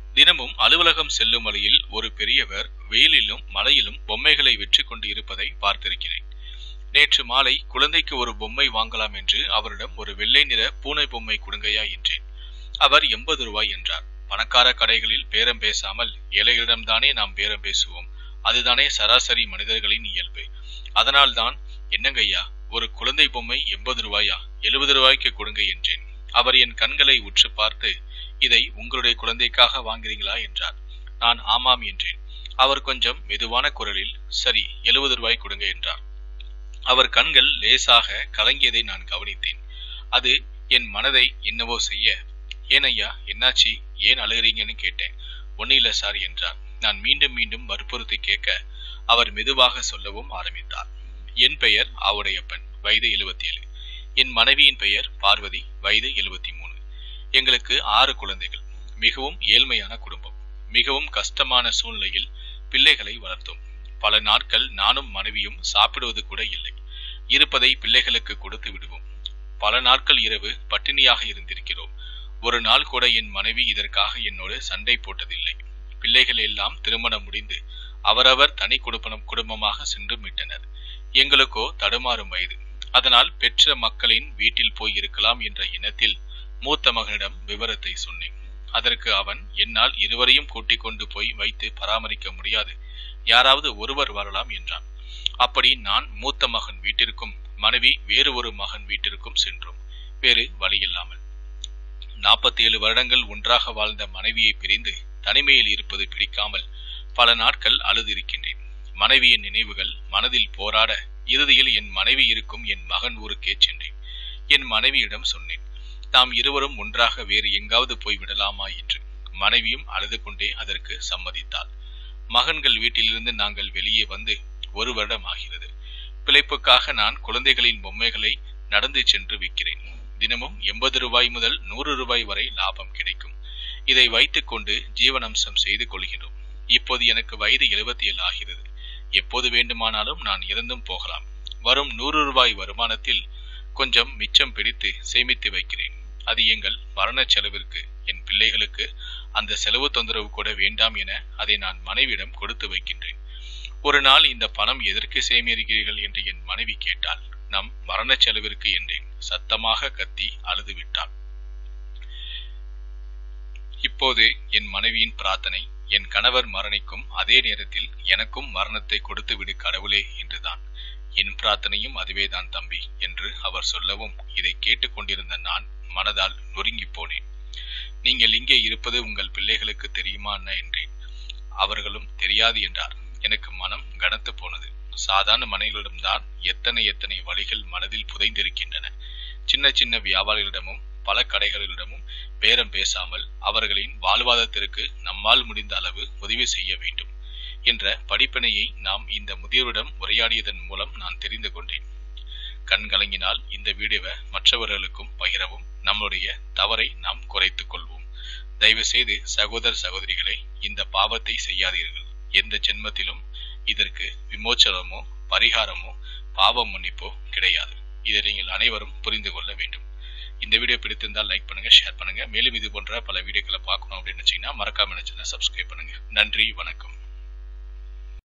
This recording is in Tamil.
தினமும் அலுவலகம் செல்லும் வழியில் ஒரு பெரியவர் வெயிலிலும் மழையிலும் பொம்மைகளை விற்று கொண்டு இருப்பதை பார்த்திருக்கிறேன் நேற்று மாலை குழந்தைக்கு ஒரு பொம்மை வாங்கலாம் என்று அவரிடம் ஒரு வெள்ளை நிற பூனை பொம்மை கொடுங்கயா என்றேன் அவர் எண்பது ரூபாய் என்றார் பணக்கார கடைகளில் பேரம் பேசாமல் ஏழைகளிடம்தானே நாம் பேரம் பேசுவோம் அதுதானே சராசரி மனிதர்களின் இயல்பு அதனால்தான் என்னங்கய்யா ஒரு குழந்தை பொம்மை எண்பது ரூபாயா எழுபது ரூபாய்க்கு கொடுங்க என்றேன் அவர் என் கண்களை உற்று பார்த்து இதை உங்களுடைய குழந்தைக்காக வாங்குறீங்களா என்றார் நான் ஆமாம் என்றேன் அவர் கொஞ்சம் மெதுவான குரலில் சரி எழுபது ரூபாய் கொடுங்க என்றார் அவர் கண்கள் லேசாக கலங்கியதை நான் கவனித்தேன் அது என் மனதை என்னவோ செய்ய ஏனையா என்னாச்சு ஏன் அழுகிறீங்கன்னு கேட்டேன் ஒன்னும் இல்ல சார் என்றார் நான் மீண்டும் மீண்டும் வற்புறுத்தி கேட்க அவர் மெதுவாக சொல்லவும் ஆரம்பித்தார் என் பெயர் ஆவுடையப்பன் வயது எழுபத்தி ஏழு என் மனைவியின் பெயர் பார்வதி வயது எழுபத்தி மூணு எங்களுக்கு ஆறு குழந்தைகள் மிகவும் ஏழ்மையான குடும்பம் மிகவும் கஷ்டமான சூழ்நிலையில் பிள்ளைகளை வளர்த்தோம் பல நாட்கள் நானும் மனைவியும் சாப்பிடுவது கூட இல்லை இருப்பதை பிள்ளைகளுக்கு கொடுத்து விடுவோம் பல நாட்கள் இரவு பட்டினியாக இருந்திருக்கிறோம் ஒரு நாள் கூட என் மனைவி இதற்காக என்னோடு சண்டை போட்டதில்லை பிள்ளைகள் எல்லாம் திருமணம் முடிந்து அவரவர் தனி குடும்பம் குடும்பமாக சென்று மீட்டனர் எங்களுக்கோ தடுமாறும் வயது அதனால் பெற்ற மக்களின் வீட்டில் போய் இருக்கலாம் என்ற எண்ணத்தில் மூத்த மகனிடம் விவரத்தை சொன்னேன் அதற்கு அவன் என்னால் இருவரையும் கூட்டிக் கொண்டு போய் வைத்து பராமரிக்க முடியாது யாராவது ஒருவர் வரலாம் என்றான் அப்படி நான் மூத்த மகன் வீட்டிற்கும் மனைவி வேறு ஒரு மகன் வீட்டிற்கும் சென்றோம் வேறு வழியில்லாமல் நாற்பத்தி ஏழு வருடங்கள் ஒன்றாக வாழ்ந்த மனைவியை பிரிந்து தனிமையில் இருப்பது பிடிக்காமல் பல நாட்கள் அழுதிருக்கின்றேன் மனைவியின் நினைவுகள் மனதில் போராட இறுதியில் என் மனைவி இருக்கும் என் மகன் ஊருக்கே சென்றேன் என் மனைவியிடம் சொன்னேன் நாம் இருவரும் ஒன்றாக வேறு எங்காவது போய் விடலாமா என்று மனைவியும் அழுது கொண்டே அதற்கு சம்மதித்தாள் மகன்கள் வீட்டிலிருந்து நாங்கள் வெளியே வந்து ஒரு வருடம் ஆகிறது பிழைப்புக்காக நான் குழந்தைகளின் பொம்மைகளை நடந்து சென்று விற்கிறேன் தினமும் எண்பது ரூபாய் முதல் நூறு ரூபாய் வரை லாபம் கிடைக்கும் இதை வைத்துக் கொண்டு ஜீவனம்சம் செய்து கொள்கிறோம் இப்போது எனக்கு வயது எழுபத்தி ஏழு ஆகிறது எப்போது வேண்டுமானாலும் நான் இறந்தும் போகலாம் வரும் நூறு ரூபாய் வருமானத்தில் கொஞ்சம் மிச்சம் பிடித்து சேமித்து வைக்கிறேன் அது எங்கள் மரண செலவிற்கு என் பிள்ளைகளுக்கு அந்த செலவு தொந்தரவு கூட வேண்டாம் என அதை நான் மனைவியிடம் கொடுத்து வைக்கின்றேன் ஒரு நாள் இந்த பணம் எதற்கு சேமிக்கிறீர்கள் என்று என் மனைவி கேட்டாள் நம் மரண செலவிற்கு என்றேன் சத்தமாக கத்தி அழுது விட்டாள் இப்போது என் மனைவியின் பிரார்த்தனை என் கணவர் மரணிக்கும் அதே நேரத்தில் எனக்கும் மரணத்தை கொடுத்து விடு கடவுளே என்றுதான் என் பிரார்த்தனையும் அதுவேதான் தம்பி என்று அவர் சொல்லவும் இதை கேட்டுக்கொண்டிருந்த நான் மனதால் நொறுங்கி போனேன் நீங்கள் இங்கே இருப்பது உங்கள் பிள்ளைகளுக்கு தெரியுமா அண்ணா என்றேன் அவர்களும் தெரியாது என்றார் எனக்கு மனம் கனத்து போனது சாதாரண மனைகளிடம்தான் எத்தனை எத்தனை வழிகள் மனதில் புதைந்திருக்கின்றன சின்ன சின்ன வியாபாரிகளிடமும் பல கடைகளிடமும் பேரம் பேசாமல் அவர்களின் வாழ்வாதாரத்திற்கு நம்மால் முடிந்த அளவு உதவி செய்ய வேண்டும் என்ற படிப்பினையை நாம் இந்த முதியோரிடம் உரையாடியதன் மூலம் நான் தெரிந்து கொண்டேன் கண் கலங்கினால் இந்த வீடியோவை மற்றவர்களுக்கும் பகிரவும் நம்முடைய தவறை நாம் குறைத்துக் கொள்வோம் தயவு செய்து சகோதர சகோதரிகளை இந்த பாவத்தை செய்யாதீர்கள் எந்த ஜென்மத்திலும் இதற்கு விமோச்சனமோ பரிகாரமோ பாவம் மன்னிப்போ கிடையாது இதை நீங்கள் அனைவரும் புரிந்து கொள்ள வேண்டும் இந்த வீடியோ பிடித்திருந்தால் லைக் பண்ணுங்க ஷேர் பண்ணுங்க மேலும் இது போன்ற பல வீடியோக்களை பார்க்கணும் அப்படின்னு நினைச்சீங்கன்னா மறக்காம நினைச்சுன்னா சப்ஸ்கிரைப் பண்ணுங்க நன்றி வணக்கம்